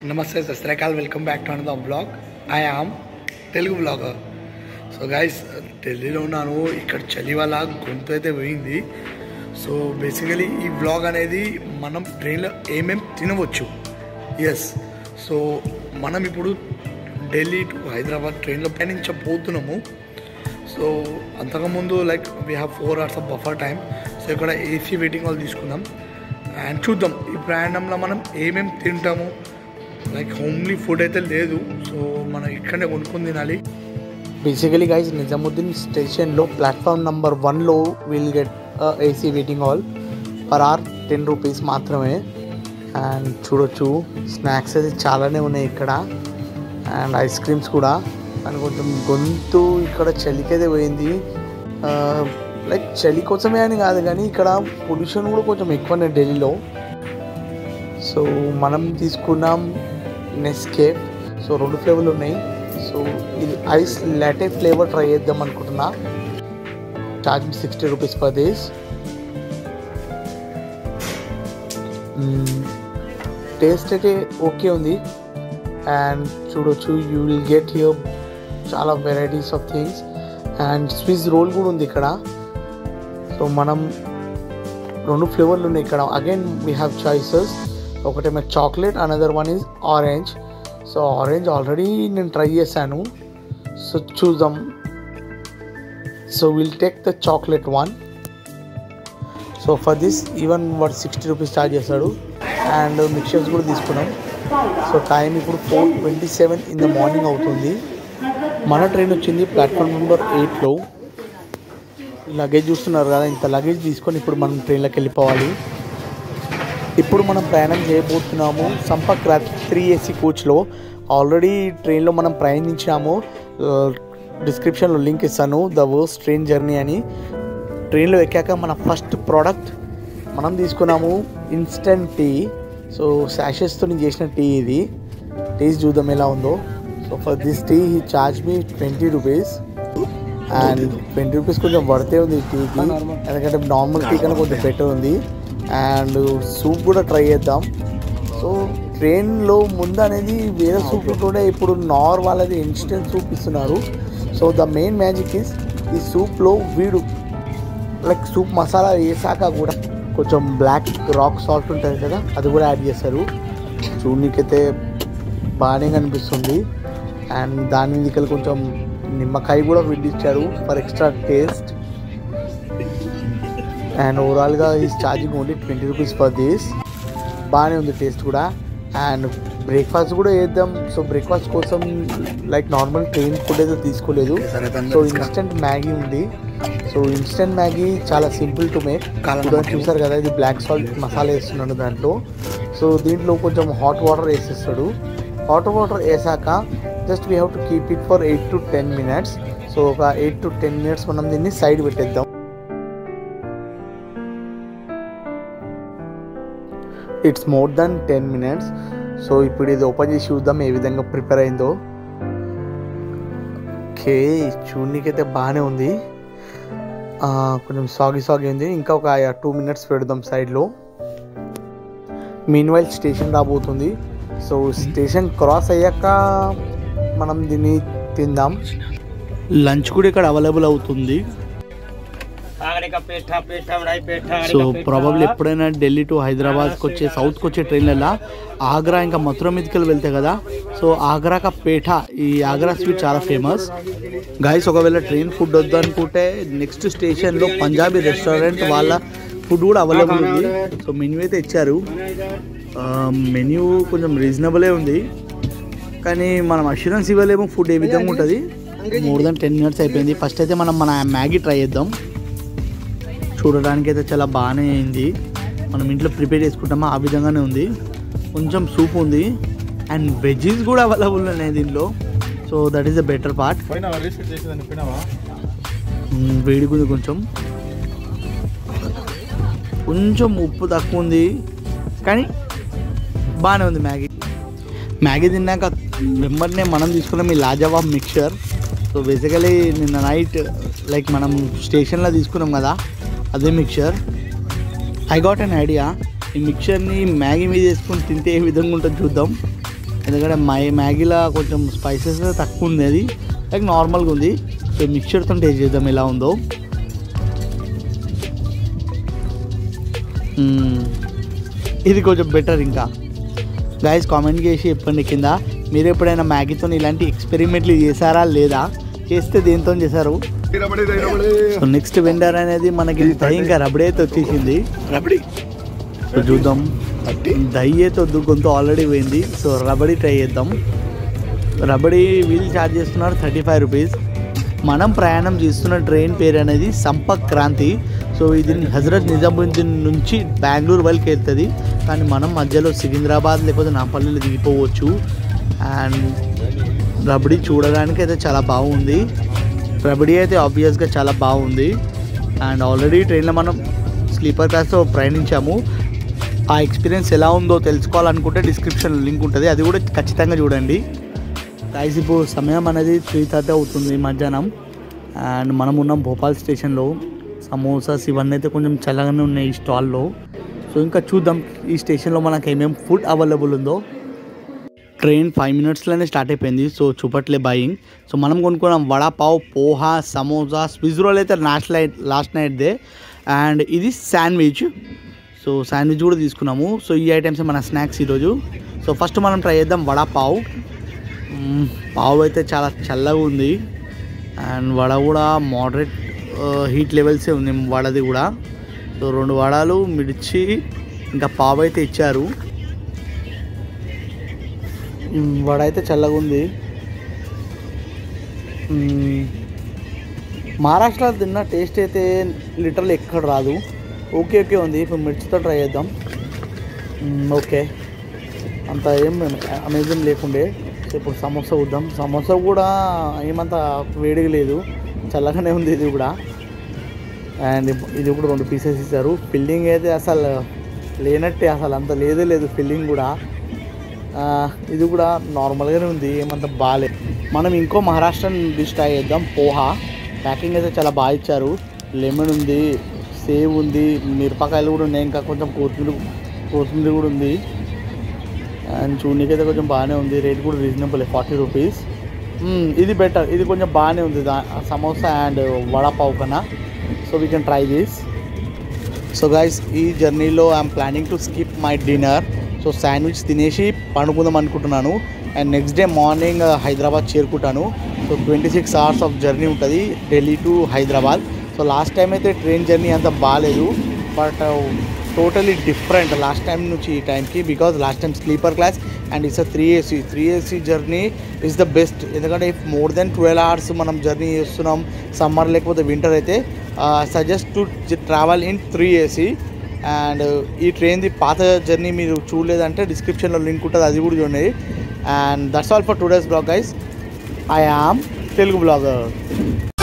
నమస్తే సస్త్రకాల్ welcome back to another blog I am Telugu blogger so guys ఢిల్లీలో ఉన్నాను ఇక్కడ చలి వల్ల గొంతు అయితే పోయింది సో బేసికలీ ఈ బ్లాగ్ అనేది మనం ట్రైన్లో ఏమేం తినవచ్చు ఎస్ సో మనం ఇప్పుడు ఢిల్లీ టు హైదరాబాద్ ట్రైన్లో పయనించబోతున్నాము సో అంతకుముందు like we have four hours of buffer time so ఇక్కడ ఏసీ వెయిటింగ్ హాల్ తీసుకుందాం అండ్ చూద్దాం ఈ ప్రయాణంలో మనం ఏమేమి తింటాము లైక్ హోమ్లీ ఫుడ్ అయితే లేదు సో మనం ఇక్కడనే కొనుక్కొని తినాలి బేసికలీ గైస్ నిజాముద్దీన్ స్టేషన్లో ప్లాట్ఫామ్ నెంబర్ వన్లో will get AC waiting hall per hour ten rupees మాత్రమే అండ్ చూడొచ్చు స్నాక్స్ అయితే చాలానే ఉన్నాయి ఇక్కడ అండ్ ఐస్ క్రీమ్స్ కూడా అండ్ కొంచెం గొంతు ఇక్కడ చలికైతే పోయింది లైక్ చలి కోసమే అని కాదు కానీ ఇక్కడ పొల్యూషన్ కూడా కొంచెం ఎక్కువనే ఢిల్లీలో సో మనం తీసుకున్నాం నెస్కేప్ సో రెండు ఫ్లేవర్లు ఉన్నాయి సో ఇది ఐస్ లాటే ఫ్లేవర్ ట్రై చేద్దాం అనుకుంటున్నా charge sixty rupees per days taste అయితే ఓకే ఉంది అండ్ చూడొచ్చు యూ విల్ గెట్ హియర్ చాలా varieties of things and Swiss roll కూడా ఉంది ఇక్కడ సో మనం రెండు ఫ్లేవర్లు ఉన్నాయి ఇక్కడ అగైన్ వీ హ్యావ్ చాయిసెస్ ఒకటేమో chocolate another one is orange so orange already నేను ట్రై చేశాను సో చూద్దాం so will take the chocolate one so for this even వాడు సిక్స్టీ రూపీస్ చార్జ్ చేస్తాడు అండ్ మిక్చర్స్ కూడా తీసుకున్నాం సో టైం ఇప్పుడు four twenty seven in the morning అవుతుంది మన ట్రైన్ వచ్చింది ప్లాట్ఫామ్ నెంబర్ ఎయిట్లో లగేజ్ చూస్తున్నారు కదా ఇంత లగేజ్ తీసుకొని ఇప్పుడు మనం ట్రైన్లోకి వెళ్ళిపోవాలి ఇప్పుడు మనం ప్రయాణం చేయబోతున్నాము సంపర్క్ రాజ్ త్రీ ఏసీ కోచ్లో ఆల్రెడీ ట్రైన్లో మనం ప్రయాణించాము డిస్క్రిప్షన్లో లింక్ ఇస్తాను ద వర్స్ట్ ట్రైన్ జర్నీ అని ట్రైన్లో ఎక్కాక మన ఫస్ట్ ప్రోడక్ట్ మనం తీసుకున్నాము ఇన్స్టెంట్ టీ సో శాషెస్తో చేసిన టీ ఇది టేస్ట్ చూద్దాం ఎలా ఉందో సో ఫర్ దిస్ టీ ఈ charge me twenty rupees and twenty rupees కొంచెం పడితే ఉంది ఈ టీకి ఎందుకంటే నార్మల్ టీ కన్నా కొంచెం బెటర్ ఉంది అండ్ సూప్ కూడా ట్రై చేద్దాం సో ట్రైన్లో ముందు అనేది వేరే సూప్ కూడా ఇప్పుడు నార్ వాళ్ళది ఇన్స్టెంట్ సూప్ ఇస్తున్నారు so the main magic is ఈ సూప్లో వీడు లైక్ సూప్ మసాలా వేసాక కూడా కొంచెం బ్లాక్ రాక్ సాల్ట్ ఉంటుంది కదా అది కూడా యాడ్ చేస్తారు చూడనీకైతే బాగానే కనిపిస్తుంది అండ్ దాని మీద కొంచెం నిమ్మకాయ కూడా విడిచ్చారు ఫర్ ఎక్స్ట్రా టేస్ట్ అండ్ ఓవరాల్గా is charging only twenty rupees for this బాగానే ఉంది టేస్ట్ కూడా అండ్ బ్రేక్ఫాస్ట్ కూడా వేద్దాం సో బ్రేక్ఫాస్ట్ కోసం లైక్ నార్మల్ ట్రైన్ ఫుడ్ అయితే తీసుకోలేదు సో ఇన్స్టెంట్ మ్యాగీ ఉంది సో ఇన్స్టెంట్ మ్యాగీ చాలా సింపుల్ టు మేక్ చూసారు కదా ఇది బ్లాక్ సాల్ట్ మసాలా వేస్తున్నాడు దాంట్లో సో దీంట్లో కొంచెం హాట్ వాటర్ వేసేస్తాడు హాట్ వాటర్ వేసాక just we have to keep it for eight to ten minutes so ఒక ఎయిట్ టు టెన్ మినిట్స్ మనం దీన్ని సైడ్ పెట్టేద్దాం it's more then ten minutes so ఇప్పుడు ఇది ఓపెన్ చేసి చూద్దాం ఏ విధంగా ప్రిపేర్ అయిందో ఓకే చూడనీకైతే బాగానే ఉంది కొంచెం సాగి సాగి ఉంది ఇంకా ఒక టూ మినిట్స్ పెడదాం సైడ్లో మీన్ వైల్ స్టేషన్ రాబోతుంది సో స్టేషన్ క్రాస్ అయ్యాక మనం దీన్ని తిందాం లంచ్ కూడా ఇక్కడ అవైలబుల్ అవుతుంది సో ప్రాబబ్లీ ఎప్పుడైనా ఢిల్లీ టు హైదరాబాద్కి వచ్చే సౌత్కి వచ్చే ట్రైన్లలో ఆగ్రా ఇంకా మథుర మీదకి వెళ్తే కదా సో ఆగ్రా కా పేఠ ఈ ఆగ్రా స్వీట్ చాలా ఫేమస్ గాయస్ ఒకవేళ ట్రైన్ ఫుడ్ వద్దు అనుకుంటే నెక్స్ట్ స్టేషన్లో పంజాబీ రెస్టారెంట్ వాళ్ళ ఫుడ్ కూడా అవైలబుల్ ఉంది సో మెన్యూ అయితే ఇచ్చారు మెన్యూ కొంచెం రీజనబులే ఉంది కానీ మనం అష్యూరెన్స్ ఇవ్వలేము ఫుడ్ ఏ విధంగా ఉంటుంది మోర్ దెన్ టెన్ మినిట్స్ అయిపోయింది ఫస్ట్ అయితే మనం మన మ్యాగీ ట్రై చేద్దాం చూడడానికి అయితే చాలా బాగానే అయింది మనం ఇంట్లో ప్రిపేర్ చేసుకుంటామో ఆ విధంగానే ఉంది కొంచెం సూప్ ఉంది అండ్ వెజ్జీస్ కూడా అవైలబుల్ ఉన్నాయి దీంట్లో so that is the better part వేడిగా ఉంది కొంచెం కొంచెం ఉప్పు తక్కువ ఉంది కానీ బాగానే ఉంది మ్యాగీ మ్యాగీ తిన్నాక వెంబడినే మనం తీసుకున్నాం ఈ లాజవాబ్ మిక్చర్ సో బేసికలీ నిన్న నైట్ లైక్ మనం స్టేషన్లో తీసుకున్నాం కదా అదే mixture I got an idea ఈ మిక్చర్ని మ్యాగీ మీద వేసుకొని తింటే ఏ విధంగా ఉంటుందో చూద్దాం ఎందుకంటే మై మ్యాగీలో కొంచెం స్పైసెస్ తక్కువ ఉంది అది లైక్ నార్మల్గా ఉంది సో మిక్చర్తో టేస్ట్ చేద్దాం ఎలా ఉందో మ్మ్. ఇది కొంచెం బెటర్ ఇంకా గైస్ కామెంట్ చేసి చెప్పండి కింద మీరు ఎప్పుడైనా మ్యాగీతో ఇలాంటి ఎక్స్పెరిమెంట్లు చేశారా లేదా చేస్తే దేంతో చేశారు సో నెక్స్ట్ వెండర్ అనేది మనకి దహి ఇంకా రబడీ అయితే వచ్చేసింది రబడీ సో చూద్దాం దహి అయితే వద్దు గొంతు ఆల్రెడీ పోయింది సో రబడీ ట్రై చేద్దాం రబడీ వీల్ ఛార్జ్ చేస్తున్నారు థర్టీ ఫైవ్ రూపీస్ మనం ప్రయాణం చేస్తున్న ట్రైన్ పేరు అనేది సంపర్క్ క్రాంతి సో ఇది హజరత్ నిజాముద్దీన్ నుంచి బెంగళూరు వరకు వెళ్తుంది కానీ మనం మధ్యలో సికింద్రాబాద్ లేకపోతే నాపల్లిలో దిగిపోవచ్చు అండ్ రబడీ చూడడానికి అయితే చాలా బాగుంది రబడీ అయితే ఆబ్వియస్గా చాలా బాగుంది అండ్ ఆల్రెడీ ట్రైన్లో మనం స్లీపర్ క్లాస్లో ప్రయాణించాము ఆ ఎక్స్పీరియన్స్ ఎలా ఉందో తెలుసుకోవాలనుకుంటే డిస్క్రిప్షన్ లింక్ ఉంటుంది అది కూడా ఖచ్చితంగా చూడండి గైస్ ఇప్పుడు సమయం అనేది త్రీ థర్టీ అవుతుంది మధ్యాహ్నం అండ్ మనం ఉన్నాం భోపాల్ స్టేషన్లో సమోసాస్ ఇవన్నీ అయితే కొంచెం చల్లగానే ఉన్నాయి ఈ స్టాల్లో సో ఇంకా చూద్దాం ఈ స్టేషన్లో మనకి ఏమేమి ఫుడ్ అవైలబుల్ ఉందో ట్రైన్ ఫైవ్ మినిట్స్లోనే స్టార్ట్ అయిపోయింది సో చూపట్లే బయింగ్ సో మనం కొనుక్కున్నాం వడాపావ్ పోహా సమోసా స్విజ్ రోల్ అయితే లాస్ట్ నైట్ లాస్ట్ నైట్దే అండ్ ఇది శాండ్విచ్ సో శాండ్విచ్ కూడా తీసుకున్నాము సో ఈ ఐటమ్స్ మన స్నాక్స్ ఈరోజు సో ఫస్ట్ మనం ట్రై చేద్దాం వడాపావ్ మ్మ్, పావు అయితే చాలా చల్లగా ఉంది అండ్ వడ కూడా మోడరేట్ హీట్ లెవెల్సే ఉంది వడది కూడా సో రెండు వడలు మిర్చి ఇంకా పావు అయితే ఇచ్చారు మ్మ్, వడ అయితే చల్లగా ఉంది మ్మ్, మహారాష్ట్రలో తిన్న టేస్ట్ అయితే లిటరల్ ఎక్కడ రాదు ఓకే ఓకే ఉంది ఇప్పుడు మిర్చితో ట్రై చేద్దాం మ్మ్, ఓకే అంత ఏం అమేజింగ్ లేకుండే సో ఇప్పుడు సమోసా చూద్దాం సమోసా కూడా ఏమంత వేడిగా లేదు చల్లగానే ఉంది ఇది కూడా అండ్ ఇది కూడా రెండు పీసెస్ ఇచ్చారు ఫిల్లింగ్ అయితే అసలు లేనట్టే అసలు అంత లేదే లేదు ఫిల్లింగ్ కూడా ఆ, ఇది కూడా నార్మల్గానే ఉంది ఏమంత బాగాలేదు మనం ఇంకో మహారాష్ట్ర డిష్ ట్రై చేద్దాం పోహా ప్యాకింగ్ అయితే చాలా బాగా ఇచ్చారు లెమన్ ఉంది సేవ్ ఉంది మిరపకాయలు కూడా ఉన్నాయి ఇంకా కొంచెం కొత్తిమీర కొత్తిమీర కూడా ఉంది అండ్ చూడనీకైతే కొంచెం బాగానే ఉంది రేట్ కూడా రీజనబుల్ ఫార్టీ రూపీస్ ఇది బెటర్ ఇది కొంచెం బాగానే ఉంది దా సమోసా అండ్ వడాపావ్ కన్నా so we can try this so guys ఈ జర్నీలో I'm planning to skip my dinner so sandwich తినేసి పండుకుందాం అనుకుంటున్నాను and next day morning Hyderabad చేరుకుంటాను so twenty six hours of journey ఉంటుంది Delhi to Hyderabad so last time అయితే train journey అంత బాగాలేదు but totally different last time నుంచి ఈ టైంకి because last time sleeper class and it's a three AC three AC journey is the best ఎందుకంటే if more than twelve hours మనం journey చేస్తున్నాం summer లేకపోతే వింటర్ అయితే suggest to travel in three AC and ఈ ట్రైన్ది పాత journey మీరు చూడలేదంటే డిస్క్రిప్షన్లో లింక్ ఉంటుంది అది కూడా చూడండి and that's all for today's blog guys I am Telugu blogger